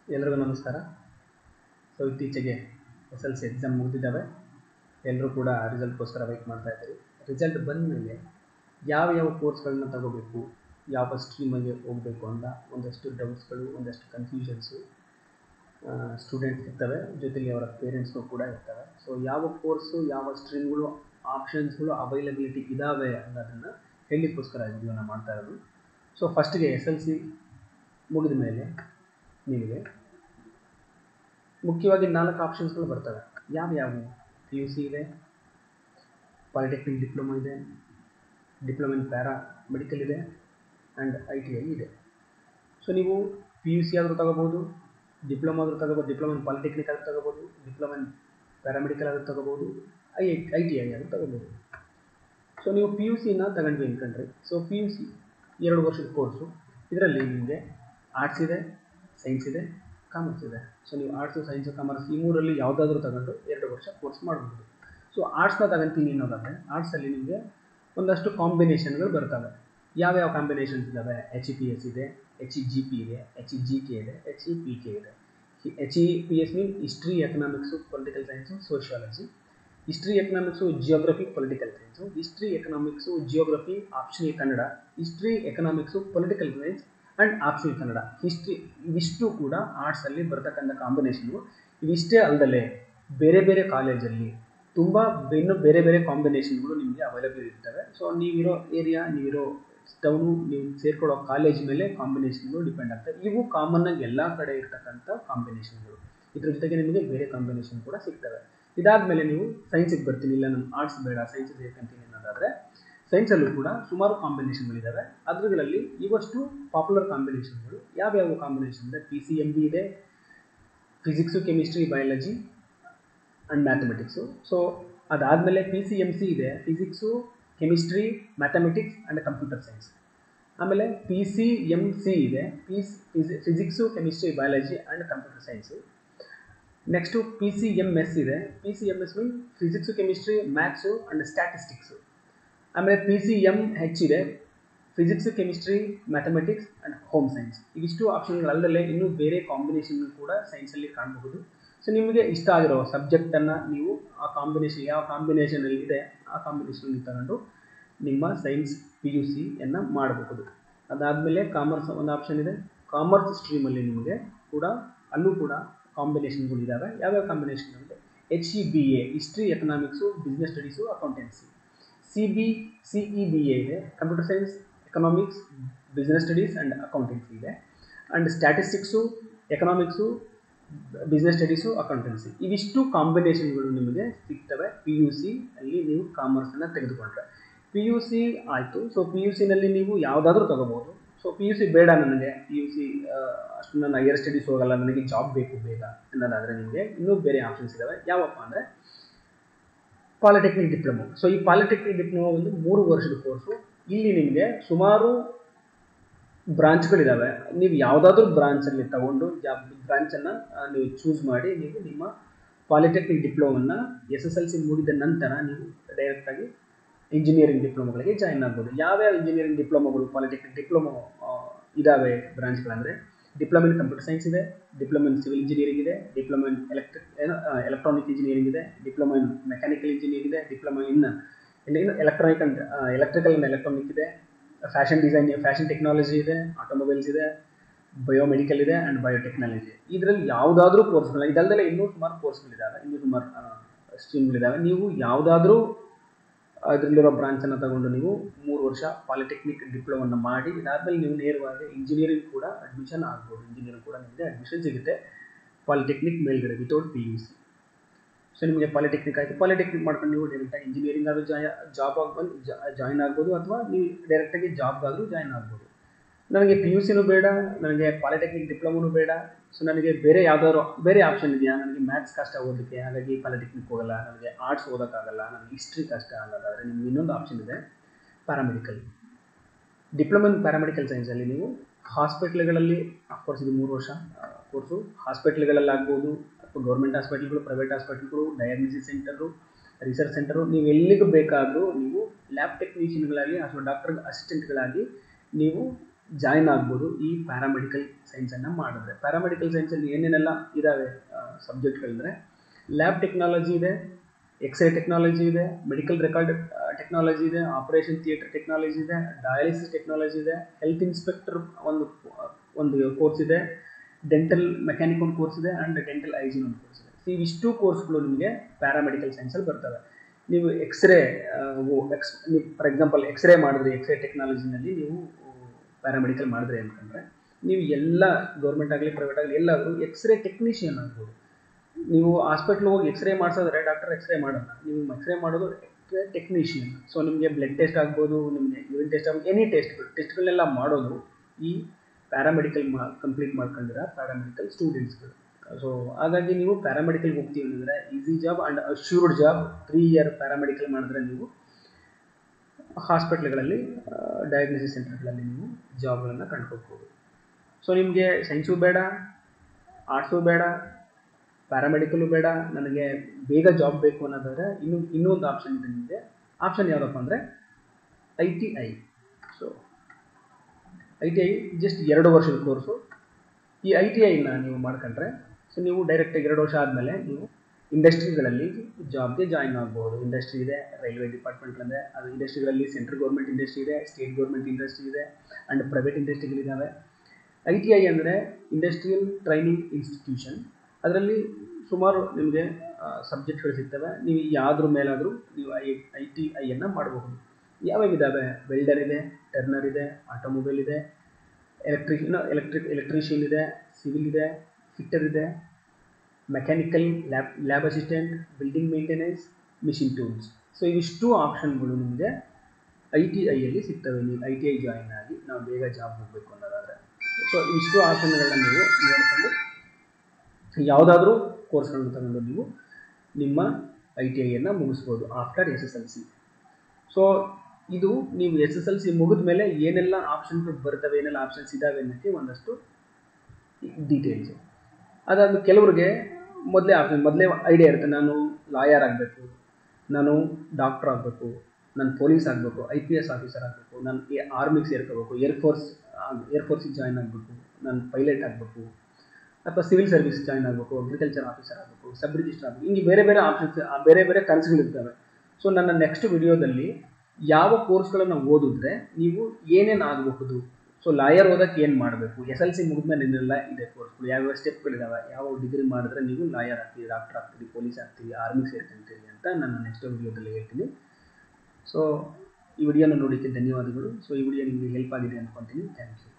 ಎಲ್ರಿಗೂ ನಮಸ್ಕಾರ ಸೊ ಇತ್ತೀಚೆಗೆ ಎಸ್ ಎಲ್ ಸಿ ಎಕ್ಸಾಮ್ ಮುಗಿದಿದ್ದಾವೆ ಎಲ್ಲರೂ ಕೂಡ ರಿಸಲ್ಟ್ಗೋಸ್ಕರ ವೆಯ್ಟ್ ಮಾಡ್ತಾ ಇದ್ದೀರಿ ರಿಸಲ್ಟ್ ಬಂದ ಮೇಲೆ ಯಾವ ಯಾವ ಕೋರ್ಸ್ಗಳನ್ನ ತಗೋಬೇಕು ಯಾವ ಸ್ಟ್ರೀಮಗೆ ಹೋಗಬೇಕು ಅಂತ ಒಂದಷ್ಟು ಡೌಟ್ಸ್ಗಳು ಒಂದಷ್ಟು ಕನ್ಫ್ಯೂಷನ್ಸು ಸ್ಟೂಡೆಂಟ್ಸ್ ಇರ್ತವೆ ಜೊತೆಗೆ ಅವರ ಪೇರೆಂಟ್ಸ್ಗೂ ಕೂಡ ಇರ್ತವೆ ಸೊ ಯಾವ ಕೋರ್ಸು ಯಾವ ಸ್ಟ್ರೀಮ್ಗಳು ಆಪ್ಷನ್ಸ್ಗಳು ಅವೈಲಬಿಲಿಟಿ ಇದ್ದಾವೆ ಅನ್ನೋದನ್ನು ಹೇಳಲಿಕ್ಕೋಸ್ಕರ ವಿಡಿಯೋನ ಮಾಡ್ತಾ ಇರೋದು ಸೊ ಫಸ್ಟ್ಗೆ ಎಸ್ ಎಲ್ ಸಿ ಮುಗಿದ ಮೇಲೆ ನಿಮಗೆ ಮುಖ್ಯವಾಗಿ ನಾಲ್ಕು ಆಪ್ಷನ್ಸ್ಗಳು ಬರ್ತವೆ ಯಾವ ಯಾವ ಪಿ ಯು ಸಿ ಇದೆ ಪಾಲಿಟೆಕ್ನಿಕ್ ಡಿಪ್ಲೊಮಾ ಇದೆ ಡಿಪ್ಲೊಮಾ ಇನ್ ಪ್ಯಾರಾ ಮೆಡಿಕಲ್ ಇದೆ ಆ್ಯಂಡ್ ಐ ಟಿ ಐ ಇದೆ ಸೊ ನೀವು ಪಿ ಯು ಸಿ ಆದರೂ ತಗೋಬೋದು ಡಿಪ್ಲೊಮಾ ಆದರೂ ತಗೋಬೋದು ಡಿಪ್ಲೊಮಾ ಇನ್ ಪಾಲಿಟೆಕ್ನಿಕ್ ಆದರೂ ತಗೋಬೋದು ಡಿಪ್ಲೊಮಾ ಇನ್ ಪ್ಯಾರಾಮೆಡಿಕಲ್ ಆದರೂ ತಗೋಬೋದು ಐ ಐ ಟಿ ಐ ಆದರೂ ತಗೋಬೋದು ಸೊ ನೀವು ಪಿ ಯು ಸಿನ ತಗೊಂಡ್ವಿ ಅನ್ಕೊಂಡ್ರಿ ಸೊ ಪಿ ಯು ಸಿ ಎರಡು ವರ್ಷದ ಕೋರ್ಸು ಇದರಲ್ಲಿ ನಿಮಗೆ ಆರ್ಟ್ಸ್ ಇದೆ ಸೈನ್ಸ್ ಇದೆ ಕಾಮರ್ಸ್ ಇದೆ ಸೊ ನೀವು ಆರ್ಟ್ಸು ಸೈನ್ಸು ಕಾಮರ್ಸ್ ಈ ಮೂರಲ್ಲಿ ಯಾವುದಾದ್ರೂ ತಗೊಂಡು ಎರಡು ವರ್ಷ ಕೋರ್ಸ್ ಮಾಡ್ಬೋದು ಸೊ ಆರ್ಟ್ಸ್ನ ತಗೊಂತೀನಿ ಅನ್ನೋದಾದರೆ ಆರ್ಟ್ಸಲ್ಲಿ ನಿಮಗೆ ಒಂದಷ್ಟು ಕಾಂಬಿನೇಷನ್ಗಳು ಬರ್ತವೆ ಯಾವ್ಯಾವ ಕಾಂಬಿನೇಷನ್ಸ್ ಇದ್ದಾವೆ ಎಚ್ ಇ ಪಿ ಎಸ್ ಇದೆ ಎಚ್ ಇ ಜಿ ಪಿ ಇದೆ ಎಚ್ ಇ ಜಿ ಕೆ ಇದೆ ಎಚ್ ಇ ಪಿ ಕೆ ಇದೆ H E P S mean history economics political science sociology history economics geography political science history economics geography option A Kannada history economics political science and option Kannada history ಇವಿಷ್ಟು ಕೂಡ ಆರ್ಟ್ಸಲ್ಲಿ ಬರ್ತಕ್ಕಂಥ combination ಇವಿಷ್ಟೇ ಅಲ್ಲದಲೇ ಬೇರೆ ಬೇರೆ ಕಾಲೇಜಲ್ಲಿ ತುಂಬ ಇನ್ನು ಬೇರೆ ಬೇರೆ ಕಾಂಬಿನೇಷನ್ಗಳು ನಿಮಗೆ ಅವೈಲೇಬಲ್ ಇರ್ತವೆ ಸೊ ನೀವಿರೋ ಏರಿಯಾ ನೀವಿರೋ ಟೌನು ನೀವು ಸೇರ್ಕೊಳ್ಳೋ ಕಾಲೇಜ್ ಮೇಲೆ ಕಾಂಬಿನೇಷನ್ಗಳು ಡಿಪೆಂಡ್ ಆಗ್ತವೆ ಇವು ಕಾಮನ್ನಾಗಿ ಎಲ್ಲ ಕಡೆ ಇರ್ತಕ್ಕಂಥ ಕಾಂಬಿನೇಷನ್ಗಳು ಇದ್ರ ಜೊತೆಗೆ ನಿಮಗೆ ಬೇರೆ ಕಾಂಬಿನೇಷನ್ ಕೂಡ ಸಿಗ್ತವೆ ಇದಾದಮೇಲೆ ನೀವು ಸೈನ್ಸಿಗೆ ಬರ್ತೀನಿ ಇಲ್ಲ ನಾನು ಆರ್ಟ್ಸ್ ಬೇಡ ಸೈನ್ಸ್ ಸೇರ್ಕೊಂತೀನಿ ಅನ್ನೋದಾದರೆ ಸೈನ್ಸಲ್ಲೂ ಕೂಡ ಸುಮಾರು ಕಾಂಬಿನೇಷನ್ಗಳಿದ್ದಾವೆ ಅದರಲ್ಲಿ ಇವಷ್ಟು ಪಾಪ್ಯುಲರ್ ಕಾಂಬಿನೇಷನ್ಗಳು ಯಾವ್ಯಾವ ಕಾಂಬಿನೇಷನ್ ಅಂದರೆ ಪಿ ಸಿ ಎಮ್ ಬಿ ಇದೆ physics chemistry biology and mathematics so ಅದಾದಮೇಲೆ ಪಿ ಸಿ ಎಮ್ ಸಿ ಇದೆ physics chemistry mathematics and computer science ಆಮೇಲೆ ಪಿ ಸಿ ಎಮ್ ಸಿ ಇದೆ P physics chemistry biology and computer science next P C M S ಇದೆ P C M S mean physics chemistry maths and statistics ಆಮೇಲೆ P C M H ಇದೆ physics chemistry mathematics and home science ಇವಿಷ್ಟು ಆಪ್ಷನ್ಗಳಲ್ಲದೆ ಇನ್ನೂ ಬೇರೆ combination ಕೂಡ ಸೈನ್ಸಲ್ಲಿ ಕಾಣಬಹುದು so ನಿಮಗೆ ಇಷ್ಟ ಆಗಿರೋ ಸಬ್ಜೆಕ್ಟನ್ನು ನೀವು ಆ ಕಾಂಬಿನೇಷನ್ ಯಾವ ಕಾಂಬಿನೇಷನಲ್ಲಿ ಇದೆ ಆ ಕಾಂಬಿನೇಷನಲ್ಲಿ ತಗೊಂಡು ನಿಮ್ಮ ಸೈನ್ಸ್ ಪಿ ಯು ಸಿಯನ್ನು ಮಾಡಬಹುದು ಅದಾದಮೇಲೆ ಕಾಮರ್ಸ್ ಒಂದು ಆಪ್ಷನ್ ಇದೆ ಕಾಮರ್ಸ್ ಸ್ಟ್ರೀಮಲ್ಲಿ ನಿಮಗೆ ಕೂಡ ಅಲ್ಲೂ ಕೂಡ ಕಾಂಬಿನೇಷನ್ಗಳು ಇದ್ದಾವೆ ಯಾವ್ಯಾವ ಕಾಂಬಿನೇಷನ್ ಅಂದರೆ H E B A history economics business studies accountancy C B C E B A ಇದೆ computer science economics business studies and accountancy ಇದೆ and statistics economics business studies accountancy ಇವಿಷ್ಟು ಕಾಂಬಿನೇಷನ್ಗಳು ನಿಮಗೆ ಸಿಗ್ತವೆ ಪಿ ಯು ಸಿ ಅಲ್ಲಿ ನೀವು ಕಾಮರ್ಸನ್ನು ತೆಗೆದುಕೊಂಡ್ರೆ ಪಿ ಯು ಸಿ ಆಯಿತು ಸೊ ಪಿ ಯು ಸಿನಲ್ಲಿ ನೀವು ಯಾವುದಾದ್ರೂ ತಗೋಬೋದು ಸೊ ಪಿ ಯು ಸಿ ಬೇಡ ನನಗೆ ಪಿ ಯು ಸಿ ಅಷ್ಟು ನಾನು ಹೈಯರ್ ಸ್ಟಡೀಸ್ ಹೋಗಲ್ಲ ನನಗೆ ಜಾಬ್ ಬೇಕು ಬೇಗ ಅನ್ನೋದಾದರೆ ನಿಮಗೆ ಇನ್ನೂ ಬೇರೆ ಆಪ್ಷನ್ಸ್ ಇದ್ದಾವೆ ಯಾವಪ್ಪ ಅಂದರೆ ಪಾಲಿಟೆಕ್ನಿಕ್ ಡಿಪ್ಲೊಮೊ ಸೊ ಈ ಪಾಲಿಟೆಕ್ನಿಕ್ ಡಿಪ್ಲೊಮೊ ಒಂದು ಮೂರು ವರ್ಷದ ಕೋರ್ಸು ಇಲ್ಲಿ ನಿಮಗೆ ಸುಮಾರು ಬ್ರಾಂಚ್ಗಳಿದ್ದಾವೆ ನೀವು ಯಾವುದಾದ್ರೂ ಬ್ರಾಂಚಲ್ಲಿ ತಗೊಂಡು ಜಾಬ್ ಬ್ರಾಂಚನ್ನು ನೀವು ಚೂಸ್ ಮಾಡಿ ನೀವು ನಿಮ್ಮ ಪಾಲಿಟೆಕ್ನಿಕ್ ಡಿಪ್ಲೊಮನ್ನ ಎಸ್ ಎಸ್ ಎಲ್ ಸಿ ಮುಗಿದ ನಂತರ ನೀವು ಡೈರೆಕ್ಟಾಗಿ ಇಂಜಿನಿಯರಿಂಗ್ ಡಿಪ್ಲೊಮೊಗಳಿಗೆ ಜಾಯಿನ್ ಆಗ್ಬೋದು ಯಾವ್ಯಾವ ಇಂಜಿನಿಯರಿಂಗ್ ಡಿಪ್ಲೊಮೊಗಳು ಪಾಲಿಟೆಕ್ನಿಕ್ ಡಿಪ್ಲೊಮೊ ಇದ್ದಾವೆ ಬ್ರಾಂಚ್ಗಳಂದರೆ ಡಿಪ್ಲೊಮಾ ಇನ್ ಕಂಪ್ಯೂಟರ್ ಸೈನ್ಸ್ ಇದೆ ಡಿಪ್ಲೊಮಾ ಇನ್ ಸಿವಿಲ್ ಇಂಜಿನಿಯರಿಂಗ್ ಇದೆ ಡಿಪ್ಲೊಮಾ ಇನ್ ಎಲೆಕ್ಟ್ರಿಕ್ ಏನೋ ಎಲೆಕ್ಟ್ರಾನಿಕ್ ಇಂಜಿನಿಯರಿಂಗ್ ಇದೆ ಡಿಪ್ಲೊಮಾ ಇನ್ ಮೆಕ್ಯಾನಿಕಲ್ ಇಂಜಿನಿಯರಿಂಗ್ ಇದೆ ಡಿಪ್ಲೊಮಾ ಇನ್ ಇನ್ನು electronic and electrical and electronic ಇದೆ ಫ್ಯಾಷನ್ ಡಿಸೈನ್ ಫ್ಯಾಷನ್ ಟೆಕ್ನಾಲಜಿ ಇದೆ ಆಟೋಮೊಬೈಲ್ಸ್ ಇದೆ ಬಯೋಮೆಡಿಕಲ್ ಇದೆ ಆ್ಯಂಡ್ ಬಯೋಟೆಕ್ನಾಲಜಿ ಇದರಲ್ಲಿ ಯಾವುದಾದ್ರೂ ಕೋರ್ಸ್ಗಳು ಇದಲ್ಲದೆ ಇನ್ನೂ ಸುಮಾರು ಕೋರ್ಸ್ಗಳಿದ್ದಾವೆ ಇನ್ನೂ ಸುಮಾರು ಸ್ಟ್ರೀಮ್ಗಳಿದ್ದಾವೆ ನೀವು ಯಾವುದಾದ್ರೂ ಅದರಲ್ಲಿರೋ ಬ್ರಾಂಚನ್ನು ತಗೊಂಡು ನೀವು ಮೂರು ವರ್ಷ ಪಾಲಿಟೆಕ್ನಿಕ್ ಡಿಪ್ಲೊಮನ್ನು ಮಾಡಿ ಇದಾದಮೇಲೆ ನೀವು ನೇರವಾಗಿ ಇಂಜಿನಿಯರಿಂಗ್ ಕೂಡ ಅಡ್ಮಿಷನ್ ಆಗ್ಬೋದು ಇಂಜಿನಿಯರಿಂಗ್ ಕೂಡ ನಿಮಗೆ ಅಡ್ಮಿಷನ್ ಸಿಗುತ್ತೆ ಪಾಲಿಟೆಕ್ನಿಕ್ ಮೇಲ್ಗಡೆ without P U C so ನಿಮಗೆ ಪಾಲಿಟೆಕ್ನಿಕ್ ಆಯಿತು ಪಾಲಿಟೆಕ್ನಿಕ್ ಮಾಡ್ಕೊಂಡು ನೀವು ಡೈರೆಕ್ಟಾಗಿ ಇಂಜಿನಿಯರಿಂಗ್ ಆದರೂ ಜಾಯ್ ಜಾಬ್ ಆಗಿ ಬಂದು ಜಾಯ್ನ್ ಆಗ್ಬೋದು ಅಥವಾ ನೀವು ಡೈರೆಕ್ಟಾಗಿ ಜಾಬ್ಗಾದರೂ ಜಾಯ್ನ್ ಆಗ್ಬೋದು ನನಗೆ ಪಿ ಯು ಸಿನೂ ಬೇಡ ನನಗೆ ಪಾಲಿಟೆಕ್ನಿಕ್ ಡಿಪ್ಲೊಮೊನೂ ಬೇಡ ಸೊ ನನಗೆ ಬೇರೆ ಯಾವ್ದಾದ್ರು ಬೇರೆ ಆಪ್ಷನ್ ಇದೆಯಾ ನನಗೆ ಮ್ಯಾಥ್ಸ್ ಕಷ್ಟ ಓದಲಿಕ್ಕೆ ಹಾಗಾಗಿ ಪಾಲಿಟೆಕ್ನಿಕ್ ಹೋಗಲ್ಲ ನನಗೆ ಆರ್ಟ್ಸ್ ಓದೋಕ್ಕಾಗಲ್ಲ ನನಗೆ ಹಿಸ್ಟ್ರಿ ಕಷ್ಟ ಅನ್ನೋದಾದರೆ ನಿಮ್ಗೆ ಇನ್ನೊಂದು ಆಪ್ಷನ್ ಇದೆ ಪ್ಯಾರಾಮೆಡಿಕಲ್ ಡಿಪ್ಲೊಮಾ ಇನ್ ಪ್ಯಾರಾಮೆಡಿಕಲ್ ಸೈನ್ಸಲ್ಲಿ ನೀವು ಹಾಸ್ಪಿಟ್ಲ್ಗಳಲ್ಲಿ ಅಫ್ಕೋರ್ಸ್ ಇದು ಮೂರು ವರ್ಷ ಕೋರ್ಸು ಹಾಸ್ಪಿಟ್ಲ್ಗಳಲ್ಲಿ ಆಗ್ಬೋದು ಅಥವಾ ಗೌರ್ಮೆಂಟ್ ಹಾಸ್ಪಿಟ್ಲ್ಗಳು ಪ್ರೈವೇಟ್ ಹಾಸ್ಪಿಟ್ಲ್ಗಳು ಡಯಾಗ್ನೋಸಿಸ್ ಸೆಂಟರು ರಿಸರ್ಚ್ ಸೆಂಟರು ನೀವು ಎಲ್ಲಿಗೂ ಬೇಕಾದರೂ ನೀವು ಲ್ಯಾಬ್ ಟೆಕ್ನಿಷಿಯನ್ಗಳಾಗಿ ಅಥವಾ ಡಾಕ್ಟರ್ ಅಸಿಸ್ಟೆಂಟ್ಗಳಾಗಿ ನೀವು ಜಾಯಿನ್ ಆಗ್ಬೋದು ಈ ಪ್ಯಾರಾಮೆಡಿಕಲ್ ಸೈನ್ಸನ್ನು ಮಾಡಿದ್ರೆ ಪ್ಯಾರಾಮೆಡಿಕಲ್ ಸೈನ್ಸಲ್ಲಿ ಏನೇನೆಲ್ಲ ಇದ್ದಾವೆ ಸಬ್ಜೆಕ್ಟ್ಗಳಿದ್ರೆ ಲ್ಯಾಬ್ ಟೆಕ್ನಾಲಜಿ ಇದೆ ಎಕ್ಸ್ರೇ ಟೆಕ್ನಾಲಜಿ ಇದೆ ಮೆಡಿಕಲ್ ರೆಕಾರ್ಡ್ ಟೆಕ್ನಾಲಜಿ ಇದೆ ಆಪರೇಷನ್ ಥಿಯೇಟರ್ ಟೆಕ್ನಾಲಜಿ ಇದೆ ಡಯಾಲಿಸಿಸ್ ಟೆಕ್ನಾಲಜಿ ಇದೆ ಹೆಲ್ತ್ ಇನ್ಸ್ಪೆಕ್ಟರ್ ಒಂದು ಒಂದು ಕೋರ್ಸ್ ಇದೆ ಡೆಂಟಲ್ ಮೆಕ್ಯಾನಿಕ್ ಒಂದು ಕೋರ್ಸ್ ಇದೆ ಆ್ಯಂಡ್ ಡೆಂಟಲ್ ಹೈಜಿನ್ ಒಂದು ಕೋರ್ಸ್ ಇದೆ ಸೊ ಇವಿಷ್ಟು ಕೋರ್ಸ್ಗಳು ನಿಮಗೆ ಪ್ಯಾರಾಮೆಡಿಕಲ್ ಸೈನ್ಸಲ್ಲಿ ಬರ್ತವೆ ನೀವು ಎಕ್ಸ್ರೇ ಎಕ್ಸ್ ನೀವು ಫಾರ್ ಎಕ್ಸಾಂಪಲ್ ಎಕ್ಸ್ರೇ ಮಾಡಿದ್ರಿ ಎಕ್ಸ್ರೇ ಟೆಕ್ನಾಲಜಿನಲ್ಲಿ ನೀವು ಪ್ಯಾರಾಮೆಡಿಕಲ್ ಮಾಡಿದ್ರಿ ಅಂತಂದರೆ ನೀವು ಎಲ್ಲ ಗೌರ್ಮೆಂಟ್ ಆಗಲಿ ಪ್ರೈವೇಟ್ ಆಗಲಿ ಎಲ್ಲಾದರೂ ಎಕ್ಸ್ರೇ ಟೆಕ್ನಿಷಿಯನ್ ಆಗ್ಬೋದು ನೀವು ಹಾಸ್ಪಿಟ್ಲ್ ಹೋಗಿ ಎಕ್ಸ್ರೇ ಮಾಡಿಸಿದ್ರೆ ಡಾಕ್ಟರ್ ಎಕ್ಸ್ರೇ ಮಾಡೋಲ್ಲ ನೀವು ಎಕ್ಸ್ರೇ ಮಾಡೋದು ಎಕ್ಸ್ರೇ ಟೆಕ್ನಿಷಿಯನ್ ಸೊ ನಿಮಗೆ ಬ್ಲಡ್ ಟೆಸ್ಟ್ ಆಗ್ಬೋದು ನಿಮಗೆ ಯೂರಿನ್ ಟೆಸ್ಟ್ ಆಗ್ಬೋದು ಎನಿ ಟೆಸ್ಟ್ಗಳು ಟೆಸ್ಟ್ಗಳನ್ನೆಲ್ಲ ಮಾಡೋದು ಈ ಪ್ಯಾರಾಮೆಡಿಕಲ್ ಮಾ ಕಂಪ್ಲೀಟ್ ಮಾಡ್ಕೊಂಡಿರೋ ಪ್ಯಾರಾಮೆಡಿಕಲ್ ಸ್ಟೂಡೆಂಟ್ಸ್ಗಳು ಸೊ ಹಾಗಾಗಿ ನೀವು ಪ್ಯಾರಾಮೆಡಿಕಲ್ಗೆ ಹೋಗ್ತೀವಿ ಅಂದರೆ easy job and assured job three year paramedical ಮಾಡಿದ್ರೆ ನೀವು ಹಾಸ್ಪಿಟ್ಲ್ಗಳಲ್ಲಿ ಡಯಾಗ್ನೋಸಿಸ್ ಸೆಂಟರ್ಗಳಲ್ಲಿ ನೀವು ಜಾಬ್ಗಳನ್ನು ಕಂಡುಕೋಗ್ಬೋದು ಸೊ ನಿಮಗೆ ಸೈನ್ಸು ಬೇಡ ಆರ್ಟ್ಸು ಬೇಡ ಪ್ಯಾರಾಮೆಡಿಕಲು ಬೇಡ ನನಗೆ ಬೇಗ ಜಾಬ್ ಬೇಕು ಅನ್ನೋದಾದರೆ ಇನ್ನು ಇನ್ನೊಂದು ಆಪ್ಷನ್ ಇದೆ ನಿಮಗೆ ಆಪ್ಷನ್ ಯಾವುದಪ್ಪ ಅಂದರೆ I T I so I T I just ಎರಡು ವರ್ಷದ ಕೋರ್ಸು ಈ ಐ ಟಿ ಐನ ನೀವು ಮಾಡ್ಕೊಂಡ್ರೆ ಸೊ ನೀವು ಡೈರೆಕ್ಟಾಗಿ ಎರಡು ವರ್ಷ ಆದಮೇಲೆ ನೀವು ಇಂಡಸ್ಟ್ರಿಗಳಲ್ಲಿ ಜಾಬ್ಗೆ ಜಾಯಿನ್ ಆಗ್ಬೋದು ಇಂಡಸ್ಟ್ರಿ ಇದೆ ರೈಲ್ವೆ ಡಿಪಾರ್ಟ್ಮೆಂಟ್ ಅಂದರೆ ಅದು ಇಂಡಸ್ಟ್ರಿಗಳಲ್ಲಿ ಸೆಂಟ್ರಲ್ ಗೌರ್ಮೆಂಟ್ ಇಂಡಸ್ಟ್ರಿ ಇದೆ ಸ್ಟೇಟ್ ಗೌರ್ಮೆಂಟ್ ಇಂಡಸ್ಟ್ರಿ ಇದೆ ಆ್ಯಂಡ್ ಪ್ರೈವೇಟ್ ಇಂಡಸ್ಟ್ರಿಗಳಿದ್ದಾವೆ ಐ ಟಿ ಐ ಅಂದರೆ ಇಂಡಸ್ಟ್ರಿಯಲ್ ಟ್ರೈನಿಂಗ್ ಇನ್ಸ್ಟಿಟ್ಯೂಷನ್ ಅದರಲ್ಲಿ ಸುಮಾರು ನಿಮಗೆ ಸಬ್ಜೆಕ್ಟ್ಗಳು ಸಿಗ್ತವೆ ನೀವು ಯಾವುದ್ರ ಮೇಲಾದರೂ ನೀವು ಐ ಐ ಟಿ ಐಯನ್ನು ಮಾಡಬಹುದು ಯಾವ್ಯಾವ ಇದ್ದಾವೆ ವೆಲ್ಡರ್ ಇದೆ ಟರ್ನರ್ ಇದೆ ಆಟೋಮೊಬೈಲ್ ಇದೆ ಎಲೆಕ್ಟ್ರಿಕ್ ಎಲೆಕ್ಟ್ರಿಕ್ ಎಲೆಕ್ಟ್ರಿಷಿಯನ್ ಇದೆ ಸಿವಿಲ್ ಇದೆ ಫಿಟ್ಟರ್ ಇದೆ mechanical lab lab assistant building maintenance machine tools so ಇವಿಷ್ಟು ಆಪ್ಷನ್ಗಳು ನಿಮಗೆ ಐ ಟಿ ಐಯಲ್ಲಿ ಸಿಗ್ತವೆ ನೀವು ಐ ಟಿ ಐ ಜಾಯಿನ್ ಆಗಿ ನಾವು ಬೇಗ ಜಾಬ್ ಹೋಗಬೇಕು ಅನ್ನೋದಾದರೆ ಸೊ ಇವಿಷ್ಟು ಆಪ್ಷನ್ಗಳನ್ನ ನೀವು ನೋಡಿಕೊಂಡು ಯಾವುದಾದ್ರೂ ಕೋರ್ಸ್ಗಳನ್ನು ತಗೊಂಡು ನೀವು ನಿಮ್ಮ ಐ ಟಿ ಐಯನ್ನು ಮುಗಿಸ್ಬೋದು after S S L C so ಇದು ನೀವು ಎಸ್ ಎಸ್ ಎಲ್ ಸಿ ಮುಗಿದ ಮೇಲೆ ಏನೆಲ್ಲ ಆಪ್ಷನ್ಗಳು ಬರ್ತವೆ ಏನೆಲ್ಲ ಆಪ್ಷನ್ಸ್ ಇದ್ದಾವೆ ಅನ್ನೋಕ್ಕೆ ಒಂದಷ್ಟು ಡೀಟೇಲ್ಸು ಅದಾದ ಕೆಲವ್ರಿಗೆ ಮೊದಲೇ ಆಪ್ಷನ್ ಮೊದಲೇ ಐಡಿಯಾ ಇರುತ್ತೆ ನಾನು ಲಾಯರ್ ಆಗಬೇಕು ನಾನು ಡಾಕ್ಟ್ರ್ ಆಗಬೇಕು ನಾನು ಪೊಲೀಸ್ ಆಗಬೇಕು ಐ ಪಿ ಎಸ್ ಆಫೀಸರ್ ಆಗಬೇಕು ನಾನು ಆರ್ಮಿಗೆ ಸೇರ್ಕೋಬೇಕು ಏರ್ಫೋರ್ಸ್ ಏರ್ಫೋರ್ಸಿಗೆ ಜಾಯ್ನ್ ಆಗಬೇಕು ನಾನು ಪೈಲಟ್ ಆಗಬೇಕು ಅಥವಾ ಸಿವಿಲ್ ಸರ್ವಿಸ್ ಜಾಯ್ನ್ ಆಗಬೇಕು ಅಗ್ರಿಕಲ್ಚರ್ ಆಫೀಸರ್ ಆಗಬೇಕು ಸಬ್ ರಿಜಿಸ್ಟರ್ ಆಗಬೇಕು ಹಿಂಗೆ ಬೇರೆ ಬೇರೆ ಆಪ್ಷನ್ಸ್ ಬೇರೆ ಬೇರೆ ಕನಸುಗಳಿರ್ತವೆ ಸೊ ನನ್ನ ನೆಕ್ಸ್ಟ್ ವಿಡಿಯೋದಲ್ಲಿ ಯಾವ ಕೋರ್ಸ್ಗಳನ್ನು ಓದಿದ್ರೆ ನೀವು ಏನೇನು ಆಗಬಹುದು ಸೊ ಲಾಯರ್ ಓದಕ್ಕೆ ಏನು ಮಾಡಬೇಕು ಎಸ್ ಎಲ್ ಸಿ ಮುಗಿದ್ಮೇಲೆ ಇನ್ನೆಲ್ಲ ಇದೆ ಕೋರ್ಸ್ಗಳು ಯಾವ್ಯಾವ ಸ್ಟೆಪ್ಗಳಿದಾವೆ ಯಾವ ಡಿಗ್ರಿ ಮಾಡಿದ್ರೆ ನೀವು ಲಾಯರ್ ಆಗ್ತೀವಿ ಡಾಕ್ಟರ್ ಆಗ್ತೀವಿ ಪೊಲೀಸ್ ಆಗ್ತೀವಿ ಆರ್ಮಿಗೆ ಸೇರ್ಕೊಂತೀವಿ ಅಂತ ನಾನು ನೆಕ್ಸ್ಟ್ ವಿಡಿಯೋದಲ್ಲಿ ಹೇಳ್ತೀನಿ ಸೊ ಈ ವಿಡಿಯೋನ ನೋಡೋಕ್ಕೆ ಧನ್ಯವಾದಗಳು ಸೊ ಈ ವಿಡಿಯೋ ನಿಮಗೆ ಹೆಲ್ಪ್ ಆಗಿದೆ ಅಂದ್ಕೊತೀನಿ ಥ್ಯಾಂಕ್ ಯು